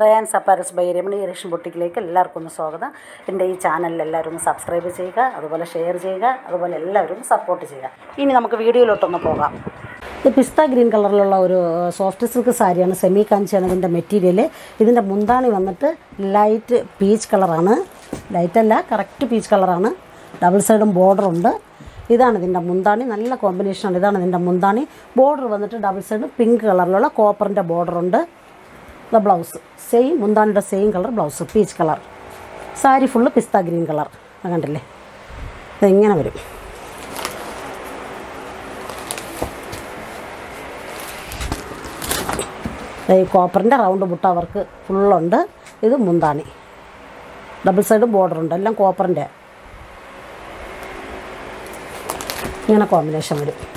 Ryan സപ്പാരസ് by Ramani രേഷൻ ബൊട്ടിക്കിലേക്ക് എല്ലാവർക്കും ഒന്ന് സ്വാഗതം എൻ്റെ ഈ ചാനലിൽ എല്ലാവരും ഒന്ന് സബ്സ്ക്രൈബ് ചെയ്യുക അതുപോലെ ഷെയർ ചെയ്യുക അതുപോലെ എല്ലാവരും സപ്പോർട്ട് ചെയ്യുക ഇനി നമുക്ക് വീഡിയോയിലോട്ടൊന്ന് പോകാം ഇത് പിസ്ത ഗ്രീൻ കളറിലുള്ള ഒരു സോഫ്റ്റ് സിൽക്ക് സാരിയാണ് സെമി കാഞ്ചിയാണ് ഇതിൻ്റെ മെറ്റീരിയൽ ഇതിൻ്റെ മുന്താണി വന്നിട്ട് ലൈറ്റ് പീച്ച് കളറാണ് ലൈറ്റല്ല കറക്റ്റ് പീച്ച് കളറാണ് ഡബിൾ സൈഡും ബോർഡറുണ്ട് ഇതാണ് ഇതിൻ്റെ മുന്താണി നല്ല കോമ്പിനേഷനാണ് ഇതാണ് ഇതിൻ്റെ മുന്താണി ബോർഡർ വന്നിട്ട് ഡബിൾ സൈഡ് പിങ്ക് കളറിലുള്ള കോപ്പറിൻ്റെ ബോർഡറുണ്ട് ദ ബ്ലൗസ് സെയിം മുന്താണിയുടെ same colour blouse peach colour sari full pista green colour അത് കണ്ടില്ലേ ഇതെങ്ങനെ വരും ദേ ഈ കോപ്പറിൻ്റെ റൗണ്ട് ബുട്ട വർക്ക് ഫുള്ളുണ്ട് ഇത് മുന്താണി ഡബിൾ സൈഡ് ബോർഡർ ഉണ്ട് എല്ലാം കോപ്പറിൻ്റെ ഇങ്ങനെ കോമ്പിനേഷൻ വരും